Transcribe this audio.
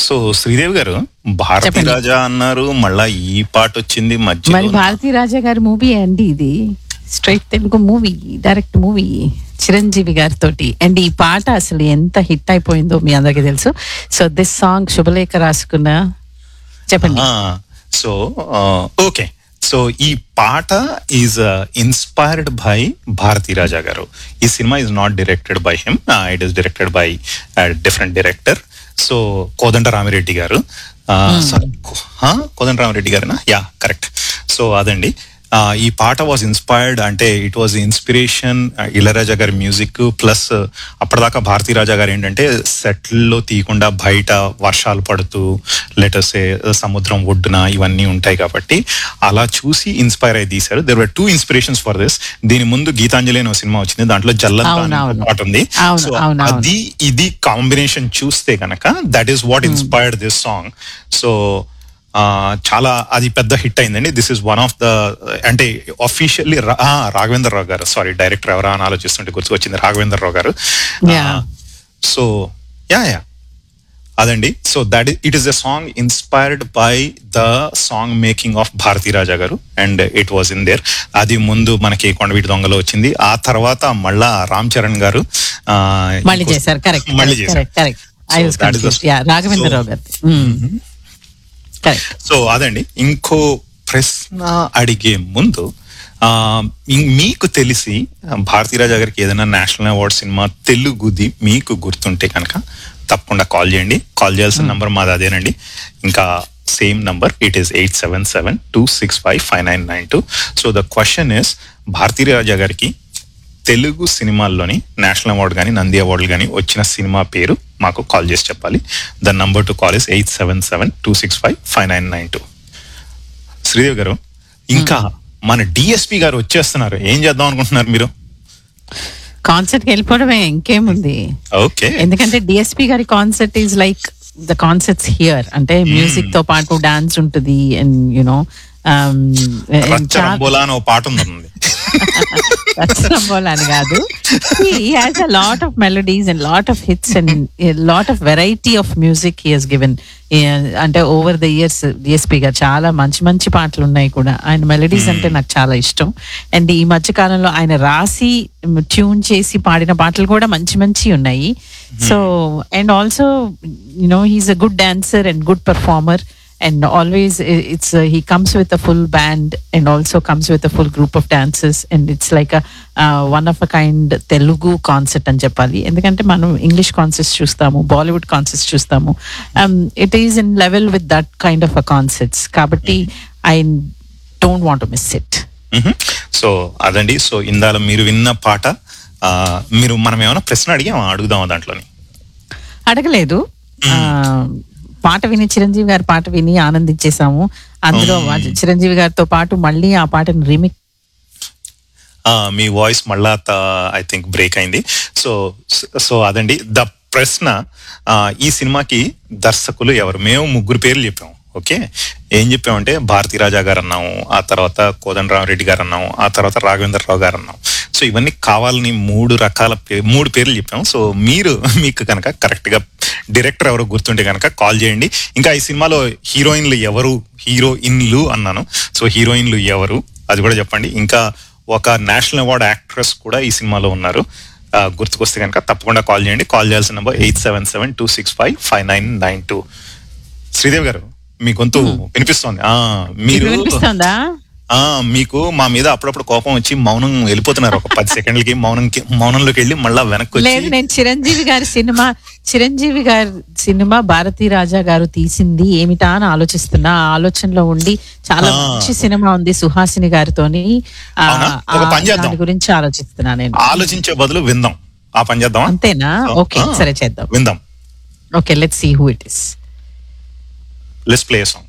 So Sridevi గారు భారతీ చెప్పండి. రాజా అన్నారు మళ్ళా ఈ పాట వచ్చింది మరి మధ్యలో భారతీ రాజా గారి మూవీ అండి ఇది straight Telugu movie direct movie Chiranjeevi గారితో అండ్ ఈ పాట అసలు ఎంత హిట్ అయిపోయిందో మీ అందరికీ తెలుసు సో దిస్ సాంగ్ శుభలేఖ రాసుకున్న చెప్పండి సో ఓకే సో ఈ పాట is inspired by Bharathi Raja garu ఈ సినిమా is not directed by him it is directed by different director so Kodanda Ramireddy garu sorry కోదండ రామిరెడ్డి గారేనా యా కరెక్ట్ సో అదండి ఆ, ఈ పాట వాజ్ ఇన్స్పైర్డ్ అంటే it was inspiration Ilayaraja garu music plus అప్పటిదాకా భారతీ రాజా గారు ఏంటంటే సెట్లో తీయకుండా బయట వర్షాలు పడుతూ లెటర్స్ సముద్రం ఒడ్డున ఇవన్నీ ఉంటాయి కాబట్టి అలా చూసి ఇన్స్పైర్ అయి తీశారు there were two inspirations for this దీని ముందు గీతాంజలి అనే ఒక సినిమా వచ్చింది దాంట్లో జల్లన్ అవును, అవును. పాట ఉంది అవును, సో అవును, అవును. అది ఇది కాంబినేషన్ చూస్తే కనుక that is what inspired this song so ఆ, చాలా అది పెద్ద హిట్ అయిందండి this is one of the అంటే officially Raghavendra Rao garu sorry director ఎవరా అని ఆలోచిస్తుంటే గుర్తుకొచ్చింది Raghavendra Rao garu Yeah. So yeah yeah అదండి so that it is the song inspired by the song making of Bharathi Raja garu and it was in there అది ముందు మనకి కొండవీటి దొంగలో వచ్చింది ఆ తర్వాత మళ్ళా రామ్ చరణ్ గారు ఆ, మళ్ళీ ఇంకో- చేశారు కరెక్ట్ మళ్ళీ చేశారు correct correct I So was that is the- confused yeah Raghavendra Rao garu correct so అదండి ఇంకో ప్రశ్న అడిగే ముందు ఆ, ఇం- మీకు తెలిసి భారతీరాజా గారికి ఏదైనా నేషనల్ అవార్డ్ సినిమా తెలుగుది మీకు గుర్తుంటే కనుక తప్పకుండా కాల్ చేయండి కాల్ చేయాల్సిన నంబర్ మాది అదేనండి ఇంకా same number it is eight seven seven two six five five nine nine two so the question is Bharathiraja garu Telugu సినిమాల్లోని national award కానీ నంది అవార్డులు కానీ వచ్చిన సినిమా పేరు మాకు కాల్ చేసి చెప్పాలి the number to call is eight seven seven two six five five nine nine two Sridevi garu ఇంకా మన డిఎస్పి గారు వచ్చేస్తున్నారు ఏం చేద్దాం అనుకుంటున్నారు మీరు కాన్సర్ట్ కి వెళ్ళిపోవడమే ఇంకేముంది ఓకే ఎందుకంటే DSP garu concert is like the concerts here అంటే మ్యూజిక్ తో పాటు డాన్స్ ఉంటుంది అండ్ యునో రచ్చరంబోలా అని ఒక పాట ఉంది అని కాదు he has a lot of melodies and lot of hits and a lot of variety of music he has given Yeah, అంటే ఓవర్ ద ఇయర్స్ డిఎస్పీ గా చాలా మంచి మంచి పాటలు ఉన్నాయి కూడా ఆయన మెలడీస్ అంటే నాకు చాలా ఇష్టం అండ్ ఈ మధ్య కాలంలో ఆయన రాసి ట్యూన్ చేసి పాడిన పాటలు కూడా మంచి మంచి ఉన్నాయి so and also you know he's a good dancer and good performer and always i- it's uh, he comes with a full band and also comes with a full group of dancers and it's like a uh, one of a kind Telugu concept అని చెప్పాలి ఎందుకంటే మనం English concepts చూస్తాము Bollywood concepts చూస్తాము it is in level with that kind of a concepts కాబట్టి I don't want miss it so అదండి so ఇందాల మీరు విన్న పాట ఆ, మీరు మనం ఏమైనా ప్రశ్న అడిగాం అడుగుదాం దాంట్లోని అడగలేదు ఆ, పాట విని చిరంజీవి గారి పాట విని ఆనందించేసాము అందులో చిరంజీవి గారితో పాటు మళ్ళీ ఆ పాటను రీమిక్ ఆ, మీ వాయిస్ మళ్ళా ఐ థింక్ బ్రేక్ అయింది సో సో అదండి ద ప్రశ్న ఆ, ఈ సినిమాకి దర్శకులు ఎవరు మేము ముగ్గురు పేర్లు చెప్పాము ఓకే ఏం చెప్పామంటే భారతీ రాజా గారు అన్నాము ఆ తర్వాత కోదండరామరెడ్డి గారు అన్నాము ఆ తర్వాత రాఘవేంద్రరావు గారు అన్నాము సో ఇవన్నీ కావాలని మూడు రకాల పే- మూడు పేర్లు చెప్పాము సో మీరు మీకు కనుక కరెక్ట్ గా డైరెక్టర్ ఎవరో గుర్తుంటే కనుక కాల్ చేయండి ఇంకా ఈ సినిమాలో హీరోయిన్లు ఎవరు హీరోయిన్లు అన్నాను సో హీరోయిన్లు ఎవరు అది కూడా చెప్పండి ఇంకా ఒక నేషనల్ అవార్డ్ యాక్ట్రెస్ కూడా ఈ సినిమాలో ఉన్నారు ఆ, గుర్తుకొస్తే కనుక తప్పకుండా కాల్ చేయండి కాల్ చేయాల్సిన number eight seven seven two six five five nine nine two Sridevi garu మీ గొంతు వినిపిస్తోంది ఆ మీరు వినిపిస్తుందా ఆ మీకు మా మీద అప్పుడప్పుడు కోపం వచ్చి మౌనం వెళ్ళిపోతున్నారు ఒక పది సెకండ్లకి మౌనం మౌనంలోకి వెళ్ళి మళ్ళా వెనక్కి లేదు వచ్చి నేను చిరంజీవి గారి సినిమా చిరంజీవి గారి సినిమా భారతీ రాజా గారు తీసింది ఏమిటా అని ఆలోచిస్తున్నా ఆ ఆలోచనలో ఉండి చాలా ఆ. మంచి సినిమా ఉంది సుహాసిని గారితోని ఆ, అవునా? ఒక ఆ, పని చేద్దాం. దాని గురించి ఆలోచిస్తున్నా నేను ఆలోచించే బదులు విందాం ఆ పని చేద్దామా అంతేనా ఓకే ఆ. సరే చేద్దాం విందాం okay let see who it is let's play song